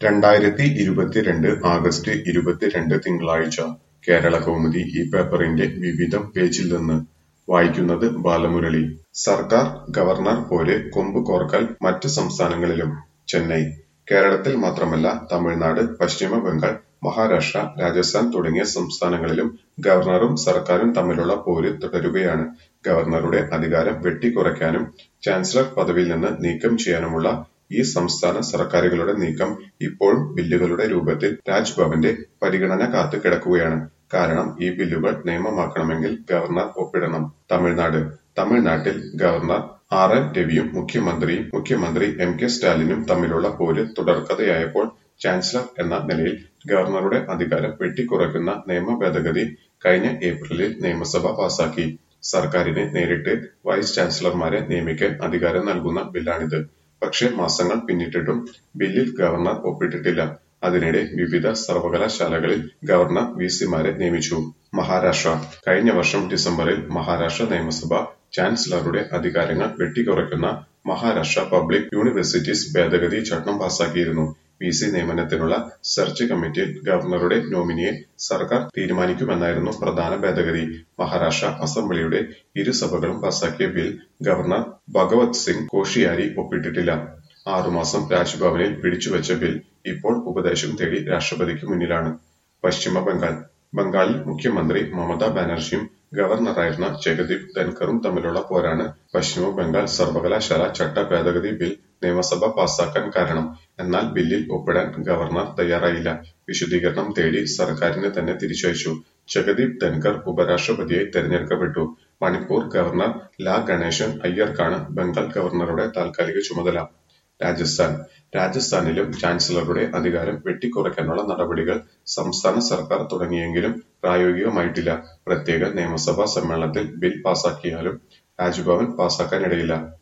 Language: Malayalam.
രണ്ടായിരത്തി ഇരുപത്തിരണ്ട് ആഗസ്റ്റ് ഇരുപത്തിരണ്ട് തിങ്കളാഴ്ച കേരളകൗമുദി ഈ പേപ്പറിന്റെ വിവിധം പേജിൽ നിന്ന് വായിക്കുന്നത് ബാലമുരളി സർക്കാർ ഗവർണർ പോര് കൊമ്പ് കോർക്കൽ മറ്റ് സംസ്ഥാനങ്ങളിലും ചെന്നൈ കേരളത്തിൽ മാത്രമല്ല തമിഴ്നാട് പശ്ചിമ ബംഗാൾ മഹാരാഷ്ട്ര രാജസ്ഥാൻ തുടങ്ങിയ സംസ്ഥാനങ്ങളിലും ഗവർണറും സർക്കാരും തമ്മിലുള്ള പോര് തുടരുകയാണ് ഗവർണറുടെ അധികാരം വെട്ടിക്കുറയ്ക്കാനും ചാൻസലർ പദവിയിൽ നിന്ന് നീക്കം ചെയ്യാനുമുള്ള ഈ സംസ്ഥാന സർക്കാരുകളുടെ നീക്കം ഇപ്പോഴും ബില്ലുകളുടെ രൂപത്തിൽ രാജ്ഭവന്റെ പരിഗണന കാത്തു കിടക്കുകയാണ് കാരണം ഈ ബില്ലുകൾ നിയമമാക്കണമെങ്കിൽ ഗവർണർ ഒപ്പിടണം തമിഴ്നാട് തമിഴ്നാട്ടിൽ ഗവർണർ ആർ എൻ രവിയും മുഖ്യമന്ത്രിയും മുഖ്യമന്ത്രി എം കെ സ്റ്റാലിനും തമ്മിലുള്ള പോര് തുടർക്കഥയായപ്പോൾ ചാൻസലർ എന്ന നിലയിൽ ഗവർണറുടെ അധികാരം വെട്ടിക്കുറയ്ക്കുന്ന നിയമ ഭേദഗതി കഴിഞ്ഞ ഏപ്രിലിൽ നിയമസഭ പാസാക്കി സർക്കാരിന് നേരിട്ട് വൈസ് ചാൻസലർമാരെ നിയമിക്കാൻ അധികാരം നൽകുന്ന ബില്ലാണിത് പക്ഷേ മാസങ്ങൾ പിന്നിട്ടിട്ടും ബില്ലിൽ ഗവർണർ ഒപ്പിട്ടിട്ടില്ല അതിനിടെ വിവിധ സർവകലാശാലകളിൽ ഗവർണർ വിസിമാരെ നിയമിച്ചു മഹാരാഷ്ട്ര കഴിഞ്ഞ വർഷം ഡിസംബറിൽ മഹാരാഷ്ട്ര നിയമസഭ ചാൻസലറുടെ അധികാരങ്ങൾ വെട്ടിക്കുറയ്ക്കുന്ന മഹാരാഷ്ട്ര പബ്ലിക് യൂണിവേഴ്സിറ്റീസ് ഭേദഗതി ചട്ടം പാസാക്കിയിരുന്നു വി സി നിയമനത്തിനുള്ള സെർച്ച് കമ്മിറ്റിയിൽ ഗവർണറുടെ നോമിനിയെ സർക്കാർ തീരുമാനിക്കുമെന്നായിരുന്നു പ്രധാന ഭേദഗതി മഹാരാഷ്ട്ര അസംബ്ലിയുടെ ഇരുസഭകളും പാസാക്കിയ ബിൽ ഗവർണർ ഭഗവത് സിംഗ് കോഷിയാരി ഒപ്പിട്ടിട്ടില്ല ആറുമാസം രാജ്ഭവനിൽ പിടിച്ചുവെച്ച ബിൽ ഇപ്പോൾ ഉപദേശം തേടി രാഷ്ട്രപതിക്ക് മുന്നിലാണ് പശ്ചിമ ബംഗാൾ ബംഗാളിൽ മുഖ്യമന്ത്രി മമതാ ബാനർജിയും ഗവർണറായിരുന്ന ജഗദീപ് ധൻഖറും തമ്മിലുള്ള പോരാണ് പശ്ചിമ ബംഗാൾ സർവകലാശാല ചട്ട ഭേദഗതി ബിൽ നിയമസഭ പാസാക്കാൻ കാരണം എന്നാൽ ബില്ലിൽ ഒപ്പിടാൻ ഗവർണർ തയ്യാറായില്ല വിശദീകരണം തേടി സർക്കാരിന് തന്നെ തിരിച്ചയച്ചു ജഗദീപ് ധൻഖർ ഉപരാഷ്ട്രപതിയായി തെരഞ്ഞെടുക്കപ്പെട്ടു മണിപ്പൂർ ഗവർണർ ലാ ഗണേശൻ അയ്യർക്കാണ് ബംഗാൾ ഗവർണറുടെ താൽക്കാലിക ചുമതല രാജസ്ഥാൻ രാജസ്ഥാനിലും ചാൻസലറുടെ അധികാരം വെട്ടിക്കുറയ്ക്കാനുള്ള നടപടികൾ സംസ്ഥാന സർക്കാർ തുടങ്ങിയെങ്കിലും പ്രായോഗികമായിട്ടില്ല പ്രത്യേക നിയമസഭാ സമ്മേളനത്തിൽ ബിൽ പാസാക്കിയാലും രാജ്ഭവൻ പാസാക്കാനിടയില്ല